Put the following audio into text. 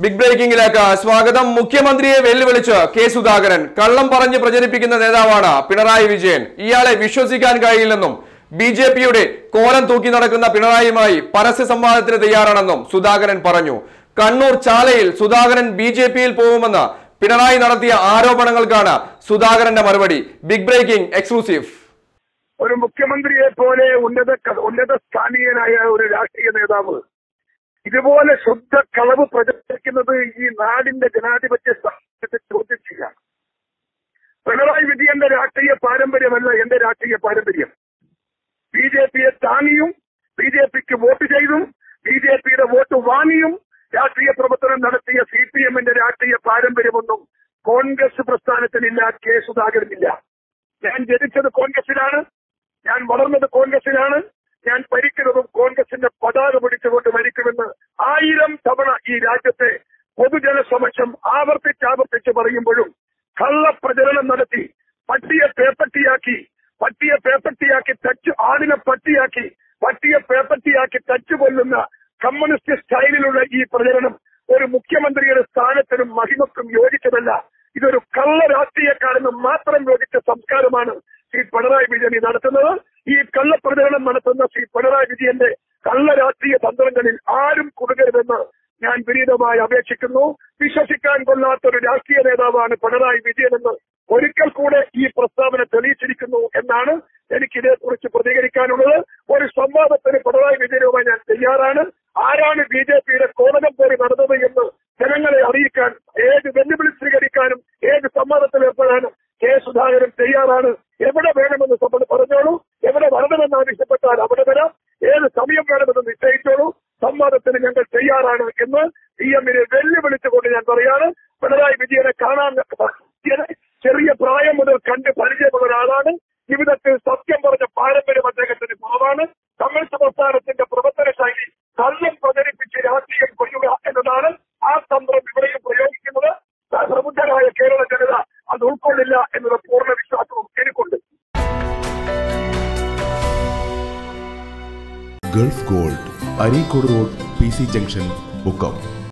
big ബ്രേക്കിംഗിലേക്ക് സ്വാഗതം മുഖ്യമന്ത്രിയെ വെല്ലുവിളിച്ച് കെ സുധാകരൻ കള്ളം പറഞ്ഞ് പ്രചരിപ്പിക്കുന്ന നേതാവാണ് പിണറായി വിജയൻ ഇയാളെ വിശ്വസിക്കാൻ കഴിയില്ലെന്നും ബി ജെ പിയുടെ കോലം തൂക്കി നടക്കുന്ന പിണറായിയുമായി പരസ്യ സംവാദത്തിന് തയ്യാറാണെന്നും സുധാകരൻ പറഞ്ഞു കണ്ണൂർ ചാലയിൽ സുധാകരൻ ബി ജെ പിയിൽ പോകുമെന്ന് പിണറായി നടത്തിയ ആരോപണങ്ങൾക്കാണ് സുധാകരന്റെ മറുപടി ബിഗ് ബ്രേക്കിംഗ് എക്സ്ക്ലൂസീവ് ഒരു മുഖ്യമന്ത്രിയെ പോലെ ഉന്നത ഉന്നത സ്ഥാനീയനായ ഒരു രാഷ്ട്രീയ നേതാവ് ഇതുപോലെ ശുദ്ധ കളവ് പ്രചരിക്കുന്നത് ഈ നാടിന്റെ ജനാധിപത്യ സ്ഥാനത്തെ ചോദ്യം ചെയ്യാം പിണറായി വിജയന്റെ രാഷ്ട്രീയ പാരമ്പര്യമല്ല എന്റെ രാഷ്ട്രീയ പാരമ്പര്യം ബി ജെ പിയെ താങ്ങിയും ബി ജെ പിക്ക് വോട്ട് ചെയ്തും ബി ജെ പിയുടെ വോട്ട് വാങ്ങിയും രാഷ്ട്രീയ പ്രവർത്തനം നടത്തിയ സി പി എമ്മിന്റെ രാഷ്ട്രീയ പാരമ്പര്യമൊന്നും കോൺഗ്രസ് പ്രസ്ഥാനത്തിനില്ല കെ സുധാകരനില്ല ഞാൻ ജനിച്ചത് കോൺഗ്രസിലാണ് ഞാൻ വളർന്നത് കോൺഗ്രസിലാണ് ഞാൻ ഭരിക്കുന്നതും കോൺഗ്രസിന്റെ പതാക പിടിച്ചുകൊണ്ട് ഭരിക്കുമെന്ന് ആയിരം തവണ ഈ രാജ്യത്തെ പൊതുജന സമക്ഷം ആവർത്തിച്ചാവർത്തിച്ച് പറയുമ്പോഴും കള്ളപ്രചരണം നടത്തി പട്ടിയെ പേപ്പട്ടിയാക്കി പട്ടിയെ പേപ്പട്ടിയാക്കി തച്ച് ആടിനെ പട്ടിയാക്കി പട്ടിയെ പേപ്പട്ടിയാക്കി തച്ചു കൊല്ലുന്ന കമ്മ്യൂണിസ്റ്റ് സ്റ്റൈലിലുള്ള ഈ പ്രചരണം ഒരു മുഖ്യമന്ത്രിയുടെ സ്ഥാനത്തിനും മഹിമക്കും യോജിച്ചതല്ല ഇതൊരു കള്ള രാഷ്ട്രീയക്കാരെന്ന് മാത്രം യോജിച്ച സംസ്കാരമാണ് ശ്രീ പിണറായി വിജയൻ ഈ നടത്തുന്നത് ഈ കള്ളപ്രചരണം നടത്തുന്ന ശ്രീ പിണറായി വിജയന്റെ കള്ള രാഷ്ട്രീയ തന്ത്രങ്ങളിൽ ആരും കുടുങ്ങരുതെന്ന് ഞാൻ വിനീതമായി അപേക്ഷിക്കുന്നു വിശ്വസിക്കാൻ കൊള്ളാത്ത ഒരു രാഷ്ട്രീയ നേതാവാണ് പിണറായി വിജയനെന്ന് ഒരിക്കൽ കൂടെ ഈ പ്രസ്താവന തെളിയിച്ചിരിക്കുന്നു എന്നാണ് എനിക്ക് ഇതേക്കുറിച്ച് പ്രതികരിക്കാനുള്ളത് ഒരു സംവാദത്തിന് പിണറായി വിജയനുമായി ഞാൻ തയ്യാറാണ് ആരാണ് ബി ജെ പിയുടെ കോടകം പോയി നടന്നത് എന്ന് ജനങ്ങളെ അറിയിക്കാൻ ഏത് വെല്ലുവിളി സ്വീകരിക്കാനും ഏത് സംവാദത്തിൽ ഏർപ്പെടാനും കെ സുധാകരൻ തയ്യാറാണ് എവിടെ വേണമെന്ന് നമ്മൾ പറഞ്ഞോളൂ എവിടെ വരണമെന്ന് ആവശ്യപ്പെട്ടാൽ അവിടെ വരാം ഏത് സമയം വേണമെന്ന് നിശ്ചയിച്ചോളൂ സംവാദത്തിന് ഞങ്ങൾ തയ്യാറാണ് എന്ന് പി എമ്മിനെ വെല്ലുവിളിച്ചുകൊണ്ട് ഞാൻ പറയാണ് പിണറായി വിജയനെ കാണാൻ വിജയനെ ചെറിയ പ്രായം മുതൽ കണ്ട് പരിചയമുള്ള ഒരാളാണ് ജീവിതത്തിൽ സത്യം പറഞ്ഞ പാരമ്പര്യം അദ്ദേഹത്തിന് കുറവാണ് കമ്മ്യൂണിസ്റ്റ് പ്രസ്ഥാനത്തിന്റെ പ്രവർത്തന ശൈലി കള്ളം പ്രചരിപ്പിച്ച് രാഷ്ട്രീയം കൊല്ലുക എന്നതാണ് ആ തന്ത്രം ഇവിടെയും പ്രയോഗിക്കുന്നത് പ്രബുദ്ധരായ കേരള ജനത അത് ഉൾക്കൊള്ളില്ല എന്നുള്ള പൂർണ്ണ വിശ്വാസവും എനിക്കുണ്ട് Gulf Gold Areekode road P C junction Mukkam